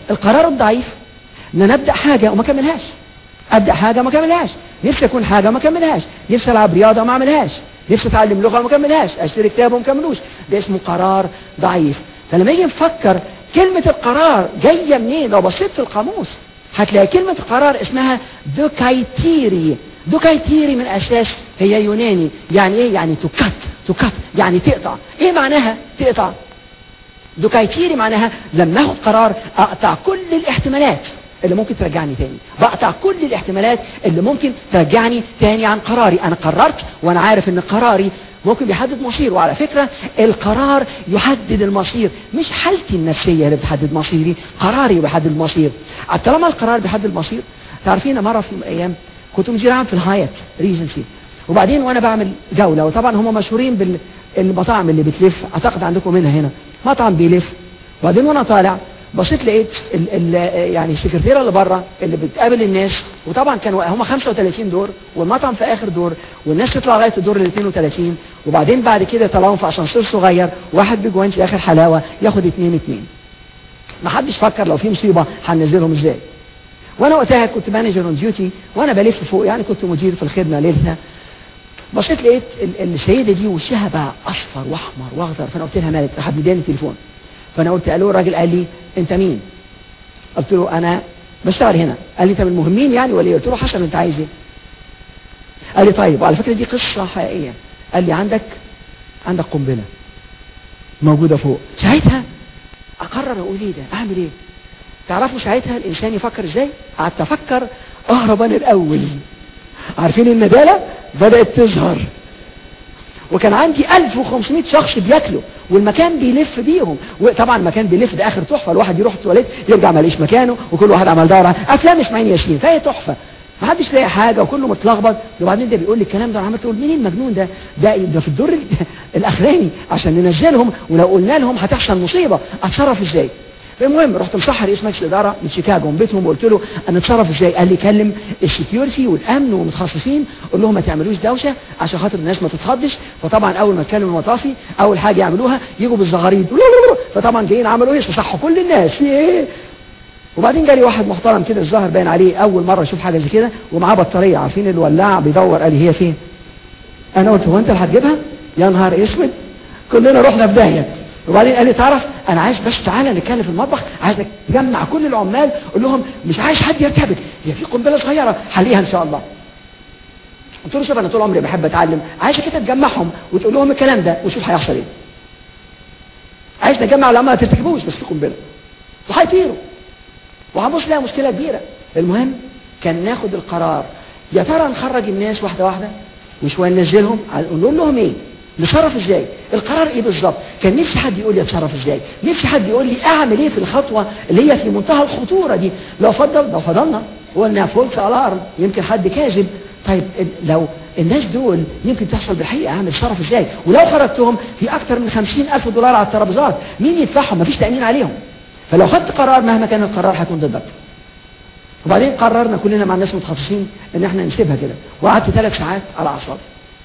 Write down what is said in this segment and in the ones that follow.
القرار الضعيف ان انا ابدا حاجه وما اكملهاش ابدا حاجه وما اكملهاش نفسي اكون حاجه وما اكملهاش نفسي العب رياضه وما اعملهاش نفسي اتعلم لغه وما اكملهاش اشتري كتاب وما اكملوش ده اسمه قرار ضعيف فلما يجي نفكر كلمه القرار جايه منين لو بصيت في القاموس هتلاقي كلمه القرار اسمها دوكايتيري دوكايتيري من اساس هي يوناني يعني ايه يعني تكت تكت يعني تقطع ايه معناها تقطع دوكايتيري معناها لما اخد قرار اقطع كل الاحتمالات اللي ممكن ترجعني تاني بقطع كل الاحتمالات اللي ممكن ترجعني تاني عن قراري انا قررت وانا عارف ان قراري ممكن بيحدد مصير وعلى فكرة القرار يحدد المصير مش حالتي النفسية اللي بتحدد مصيري قراري بيحدد المصير طالما القرار بيحدد المصير تعرفين مرة في ايام كنت مدير عام في الهايت ريجنسي وبعدين وانا بعمل جولة وطبعا هم مشهورين بالمطاعم اللي بتلف اعتقد عندكم منها هنا مطعم بيلف وبعدين وانا طالع بصيت لقيت ال ال يعني السكرتيره اللي بره اللي بتقابل الناس وطبعا كانوا هم 35 دور والمطعم في اخر دور والناس تطلع لغايه الدور ال 32 وبعدين بعد كده طلعهم في اسانسير صغير واحد بجوانش اخر حلاوه ياخد اتنين اتنين ما حدش فكر لو في مصيبه هننزلهم ازاي وانا وقتها كنت مانجر اون ديوتي وانا بلف فوق يعني كنت مدير في الخدمه ليلتها بصيت لقيت السيده دي وشها بقى اصفر واحمر واخضر فانا قلت لها مالك راح مداني التليفون فانا قلت الو الراجل قال لي انت مين قلت له انا بشتغل هنا قال لي انت من المهمين يعني ولا ايه قلت له حسب انت عايز ايه قال لي طيب وعلى فكره دي قصه حقيقيه قال لي عندك عندك قنبله موجوده فوق ساعتها اقرر اقول ايه ده اعمل ايه تعرفوا ساعتها الانسان يفكر ازاي قعدت افكر اهرب انا الاول عارفين الندالة بدأت تظهر وكان عندي 1500 شخص بياكلوا والمكان بيلف بيهم وطبعا المكان بيلف ده اخر تحفه الواحد يروح التواليت يرجع ما لقيش مكانه وكل واحد عمل دوره افلام اسماعيل ياسين فهي تحفه ما حدش لاقي حاجه وكله متلخبط وبعدين ده بيقول لي الكلام ده انا عملت اقول مين المجنون ده ده ده في الدور الاخراني عشان ننزلهم ولو قلنا لهم هتحصل مصيبه اتصرف ازاي المهم رحت مصحر رئيس مجلس الاداره من شيكاغو من بيتهم وقلت له انا اتصرف ازاي قال لي كلم السكيورتي والامن والمتخصصين قول لهم ما تعملوش دوشه عشان خاطر الناس ما تتخضش فطبعا اول ما اتكلم المطافي اول حاجه يعملوها يجوا بالزغاريد فطبعا جايين عملوا ايه صحوا كل الناس في ايه وبعدين جالي واحد محترم كده الظاهر باين عليه اول مره اشوف حاجه زي كده ومعاه بطاريه عارفين الولاعه بيدور قال لي هي فين انا قلت هو انت اللي هتجيبها يا نهار اسود كلنا رحنا في داهيه وبعدين قال لي تعرف انا عايز بس تعالى نتكلم في المطبخ عايزك تجمع كل العمال قول لهم مش عايز حد يرتبك هي في قنبله صغيره حليها ان شاء الله قلت له شوف انا طول عمري بحب اتعلم عايزك انت تجمعهم وتقول لهم الكلام ده وشوف هيحصل ايه عايز نجمع العمال ما ترتكبوش بس في قنبله وهيطيروا وهنبص لها مشكله كبيره المهم كان ناخد القرار يا ترى نخرج الناس واحده واحده وشويه ننزلهم نقول لهم ايه نتصرف ازاي القرار ايه بالظبط كان نفسي حد يقول لي اتصرف ازاي نفسي حد يقول لي اعمل ايه في الخطوه اللي هي في منتهى الخطوره دي لو فضل لو فضلنا قلنا فولس الارم يمكن حد كاذب طيب لو الناس دول يمكن تحصل بالحقيقه اعمل اتصرف ازاي ولو خرجتهم في اكثر من خمسين الف دولار على الترابيزات مين يدفعهم مفيش تامين عليهم فلو خدت قرار مهما كان القرار هيكون ضدك وبعدين قررنا كلنا مع الناس المتخصصين ان احنا نسيبها كده وقعدت ثلاث ساعات على اعصابي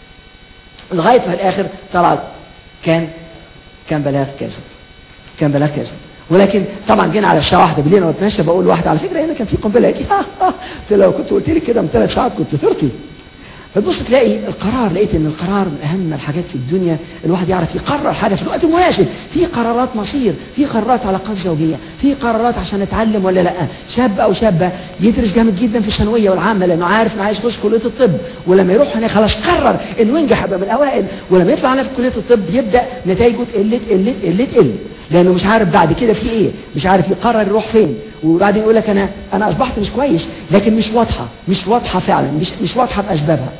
لغايه في الاخر طلع كان كان بلاغ كاذب كان بلاغ كاذب ولكن طبعا جينا على الساعه واحدة بالليل وانا بتمشى بقول لواحده على فكره هنا كان في قنبله قالت لي ها ها قلت لو كنت قلت لي كده من ثلاث ساعات كنت طرتي فتبص تلاقي القرار لقيت ان القرار من اهم الحاجات في الدنيا الواحد يعرف يقرر حاجه في الوقت المناسب في قرارات مصير في قرارات علاقات زوجيه في قرارات عشان اتعلم ولا لا شاب او شابه يدرس جامد جدا في الثانويه والعامه لانه عارف انه عايز يخش كليه الطب ولما يروح هناك خلاص قرر انه ينجح يبقى من الاوائل ولما يطلع هنا في كليه الطب يبدا نتائجه تقل تقل تقل تقل لانه مش عارف بعد كده في ايه مش عارف يقرر يروح فين وبعدين يقول لك انا انا اصبحت مش كويس لكن مش واضحه مش واضحه فعلا مش مش واضحه باسبابها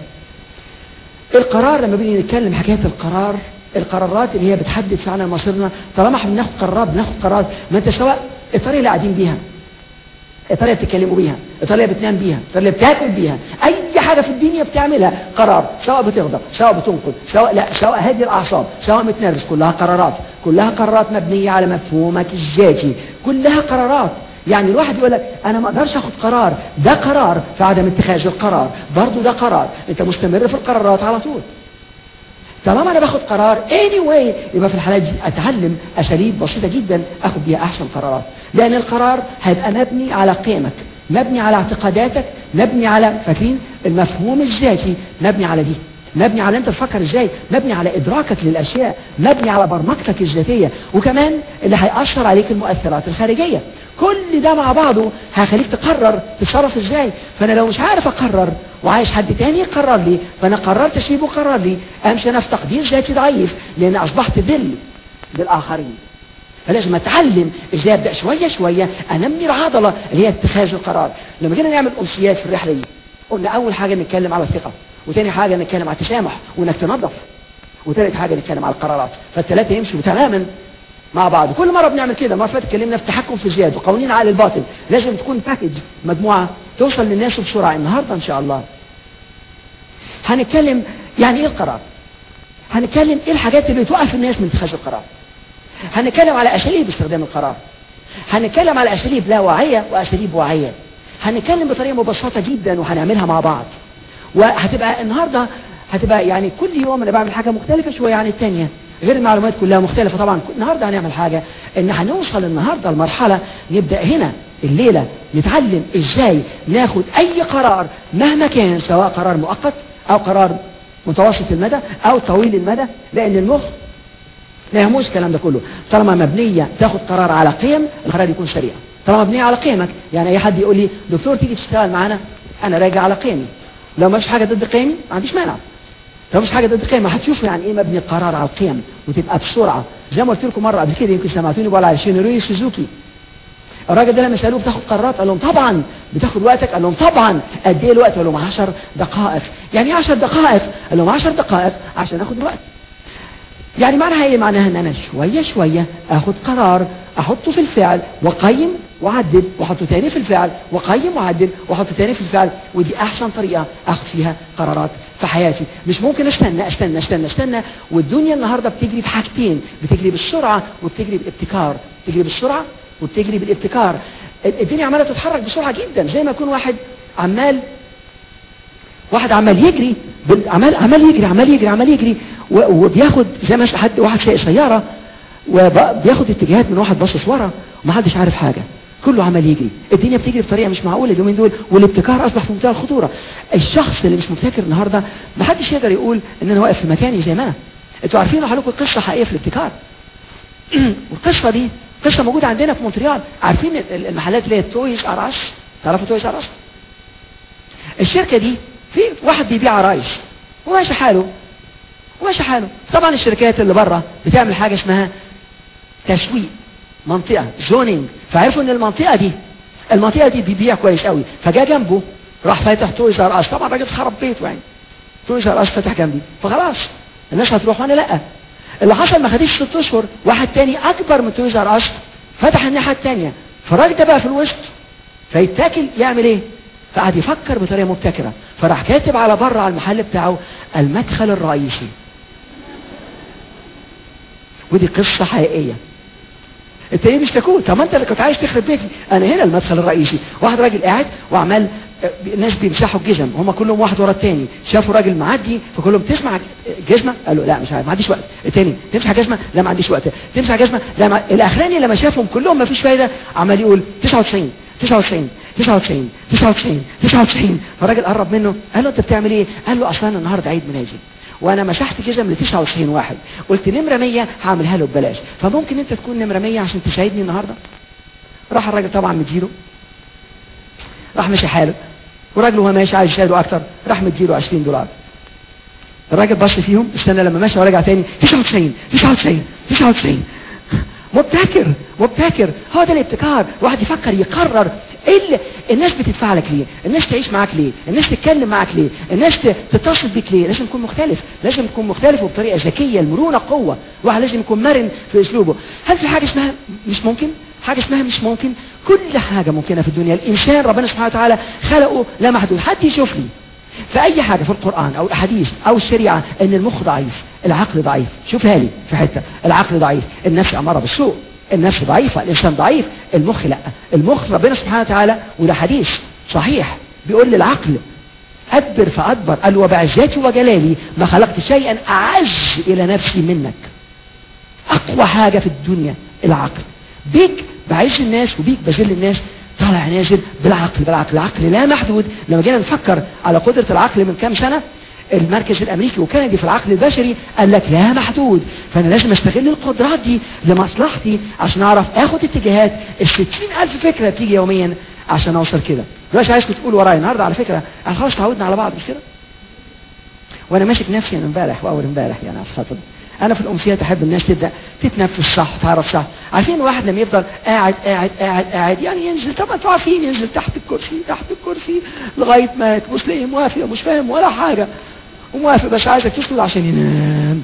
القرار لما بنيجي نتكلم حكايه القرار القرارات اللي هي بتحدد فعلا مصيرنا طالما احنا بناخد قرارات بناخد قرارات ما انت سواء الطريقه اللي قاعدين بيها الطريقه اللي بتتكلموا بيها الطريقه اللي بتنام بيها الطريقه اللي بتاكل بيها اي حاجه في الدنيا بتعملها قرار سواء بتغضب سواء بتنقد سواء لا سواء هادي الاعصاب سواء متنرفز كلها قرارات كلها قرارات مبنيه على مفهومك الذاتي كلها قرارات يعني الواحد يقول لك انا ما اقدرش اخد قرار ده قرار في عدم اتخاذ القرار برضه ده قرار انت مستمر في القرارات على طول طالما انا باخد قرار anyway يبقى في الحالات دي اتعلم اساليب بسيطه جدا اخد بيها احسن قرارات لان القرار هيبقى مبني على قيمك مبني على اعتقاداتك مبني على فاكرين المفهوم الذاتي مبني على دي مبني على انت تفكر ازاي مبني على ادراكك للاشياء مبني على برمجتك الذاتيه وكمان اللي هياثر عليك المؤثرات الخارجيه كل ده مع بعضه هيخليك تقرر تتصرف ازاي فانا لو مش عارف اقرر وعايز حد تاني يقرر لي فانا قررت اسيبه قرر لي امشي انا في تقدير ذاتي ضعيف لان اصبحت ذل للاخرين فلازم اتعلم ازاي ابدا شويه شويه انمي العضله اللي هي اتخاذ القرار لما جينا نعمل امسيات في الرحله دي قلنا اول حاجه نتكلم على الثقه وتاني حاجه نتكلم على التسامح وانك تنظف وتالت حاجه نتكلم على القرارات فالثلاثه يمشوا تماما مع بعض كل مره بنعمل كده مره فاتت اتكلمنا في التحكم في الزياد وقوانين عقل الباطن لازم تكون باكج مجموعه توصل للناس بسرعه النهارده ان شاء الله هنتكلم يعني ايه القرار هنتكلم ايه الحاجات اللي بتوقف الناس من اتخاذ القرار هنتكلم على اساليب استخدام القرار هنتكلم على اساليب لا واعيه واساليب واعيه هنتكلم بطريقه مبسطه جدا وهنعملها مع بعض وهتبقى النهارده هتبقى يعني كل يوم انا بعمل حاجه مختلفه شويه عن الثانيه غير المعلومات كلها مختلفه طبعا النهارده هنعمل حاجه ان هنوصل النهارده لمرحله نبدا هنا الليله نتعلم ازاي ناخد اي قرار مهما كان سواء قرار مؤقت او قرار متوسط المدى او طويل المدى لان المخ ما يهموش الكلام ده كله طالما مبنيه تاخد قرار على قيم القرار يكون سريع طالما مبنيه على قيمك يعني اي حد يقول لي دكتور تيجي تشتغل معانا انا راجع على قيمي لو ما فيش حاجه ضد قيمي ما عنديش مانع لو مش حاجه ضد قيم هتشوفوا يعني ايه مبني قرار على القيم وتبقى بسرعه زي ما قلت لكم مره قبل كده يمكن سمعتوني بقول على شينيروي سوزوكي الراجل ده لما سالوه بتاخد قرارات قال لهم طبعا بتاخد وقتك قال لهم طبعا قد ايه الوقت قال لهم 10 دقائق يعني ايه 10 دقائق قال لهم 10 دقائق عشان اخد الوقت يعني معناها ايه معناها ان انا شويه شويه اخد قرار احطه في الفعل واقيم واعدل واحطه تاني في الفعل واقيم واعدل واحطه تاني في الفعل ودي احسن طريقه اخد فيها قرارات في حياتي مش ممكن استنى استنى استنى استنى والدنيا النهارده بتجري بحاجتين بتجري بالسرعه وبتجري بالابتكار بتجري بالسرعه وبتجري بالابتكار الدنيا عماله تتحرك بسرعه جدا زي ما يكون واحد عمال واحد عمال يجري عمال عمال يجري عمال يجري عمال يجري وبياخد زي ما حد واحد سايق سياره وبياخد اتجاهات من واحد باصص ورا ومحدش عارف حاجه كله عمال يجري الدنيا بتجري بطريقه مش معقوله اليومين دول والابتكار اصبح في منتهى الخطوره الشخص اللي مش مبتكر النهارده ما حدش يقدر يقول ان انا واقف في مكاني زي ما انا انتوا عارفين اقول لكم قصه حقيقيه في الابتكار والقصه دي قصه موجوده عندنا في مونتريال عارفين المحلات اللي هي تويز ار اس تعرفوا تويز ار اس الشركه دي في واحد بيبيع عرايس وماشي حاله وماشي حاله طبعا الشركات اللي بره بتعمل حاجه اسمها تسويق منطقه زونينج فعرفوا ان المنطقه دي المنطقه دي بيبيع كويس قوي فجاء جنبه راح فاتح تويز ار اس طبعا الراجل خرب بيته يعني تويز ار اس فتح جنبي فخلاص الناس هتروح وانا لا اللي حصل ما خدش ست اشهر واحد تاني اكبر من تويز ار اس فتح الناحيه الثانيه فالراجل ده بقى في الوسط فيتاكل يعمل ايه فقعد يفكر بطريقه مبتكره فراح كاتب على بره على المحل بتاعه المدخل الرئيسي ودي قصه حقيقيه انت ايه بيشتكوه طب ما انت اللي كنت عايز تخرب بيتي انا هنا المدخل الرئيسي واحد راجل قاعد وعمال الناس بيمسحوا الجزم هم كلهم واحد ورا التاني شافوا راجل معدي فكلهم تسمع جزمه قال له لا مش عارف ما عنديش وقت التاني تمسح جزمه لا ما عنديش وقت تمسح جزمه لا ما... الاخراني لما شافهم كلهم ما فيش فايده عمال يقول 99 99 99 99 99 فالراجل قرب منه قال له انت بتعمل ايه؟ قال له اصلا انا النهارده عيد ميلادي وانا مسحت جزم ل 99 واحد قلت نمره 100 هعملها له ببلاش فممكن انت تكون نمره 100 عشان تساعدني النهارده راح الراجل طبعا مديله راح ماشي حاله والراجل وهو ماشي عايز يساعده اكتر راح مديله 20 دولار الراجل بص فيهم استنى لما مشى ورجع تاني 99 99 99 مبتكر مبتكر هو ده الابتكار واحد يفكر يقرر ايه اللي الناس بتدفع لك ليه الناس تعيش معاك ليه الناس تتكلم معاك ليه الناس تتصل بيك ليه لازم تكون مختلف لازم تكون مختلف وبطريقه ذكيه المرونه قوه واحد لازم يكون مرن في اسلوبه هل في حاجه اسمها مش ممكن حاجه اسمها مش ممكن كل حاجه ممكنه في الدنيا الانسان ربنا سبحانه وتعالى خلقه لا محدود حد يشوف لي في اي حاجه في القران او الاحاديث او الشريعه ان المخ ضعيف العقل ضعيف شوفها لي في حته العقل ضعيف النفس اماره بالسوء النفس ضعيفة الإنسان ضعيف المخ لا المخ ربنا سبحانه وتعالى وده حديث صحيح بيقول للعقل أدبر فأدبر قال وبعزتي وجلالي ما خلقت شيئا أعز إلى نفسي منك أقوى حاجة في الدنيا العقل بيك بعز الناس وبيك بذل الناس طالع نازل بالعقل بالعقل العقل لا محدود لما جينا نفكر على قدرة العقل من كام سنة المركز الامريكي وكندي في العقل البشري قال لك لا محدود فانا لازم استغل القدرات دي لمصلحتي عشان اعرف اخد اتجاهات ال الف فكره بتيجي يوميا عشان اوصل كده دلوقتي عايزكم تقولوا ورايا النهارده على فكره احنا خلاص تعودنا على بعض مش كده وانا ماسك نفسي من امبارح واول امبارح يعني اصحاب انا في الامسيات احب الناس تبدا تتنفس صح تعرف صح عارفين الواحد لما يفضل قاعد قاعد قاعد قاعد يعني ينزل طبعا انتوا عارفين ينزل تحت الكرسي تحت الكرسي لغايه ما تبص ليه موافق مش فاهم ولا حاجه وموافق بس عايزك تسكت عشان ينام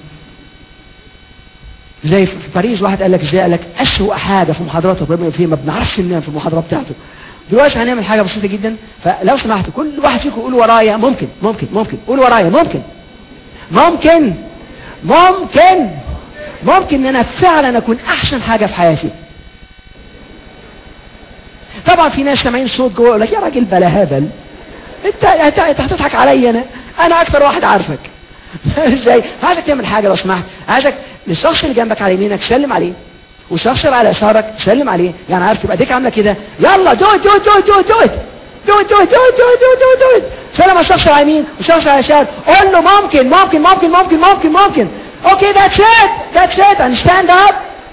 زي في باريس واحد قال لك ازاي قال لك اسوء حاجه في محاضرات الربيع فيه ما بنعرفش ننام في المحاضره بتاعته دلوقتي هنعمل حاجه بسيطه جدا فلو سمحتوا كل واحد فيكم يقول ورايا ممكن ممكن ممكن قول ورايا ممكن ممكن ممكن ممكن ان انا فعلا اكون احسن حاجه في حياتي طبعا في ناس سامعين صوت جوه يقول لك يا راجل بلا هبل انت انت انت هتضحك عليا انا انا اكتر واحد عارفك ازاي عايزك تعمل حاجه لو سمحت عايزك للشخص اللي جنبك على يمينك سلم عليه والشخص اللي على يسارك سلم عليه يعني عارف تبقى ايديك عامله كده يلا دو دو دو دو دو دو دو دو دو دو دو دو سلم على الشخص على اليمين والشخص على اليسار قول له ممكن ممكن ممكن ممكن ممكن ممكن اوكي ذاتس ات ذاتس ات and stand up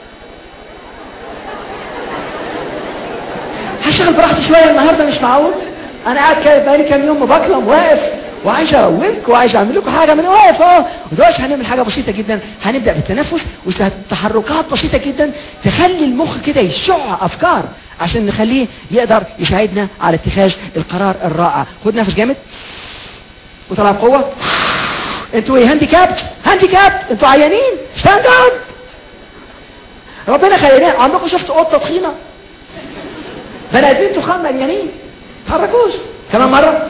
هشتغل براحتي شويه النهارده مش معقول انا قاعد كده بقالي كام يوم بكلم واقف وعايز ارومكم وعايز اعمل لكم حاجه من واقف اه ودلوقتي هنعمل حاجه بسيطه جدا هنبدا بالتنفس وتحركات بسيطه جدا تخلي المخ كده يشع افكار عشان نخليه يقدر يساعدنا على اتخاذ القرار الرائع خد نفس جامد وطلع بقوه انتوا ايه هانديكابت هانديكابت انتوا عيانين ستاند اب ربنا خلينا عندكم شفت قطه تخينه بني ادمين تخان مليانين تحركوش كمان مره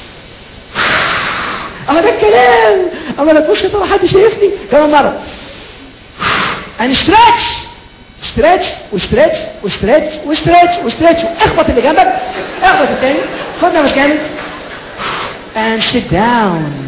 اه ده الكلام اما لا تبص ترى حد شايفني كمان مره and stretch stretch وستريتش وستريتش وستريتش وستريتش اخبط اللي جنبك اخبط التاني خد نفس جامد and sit down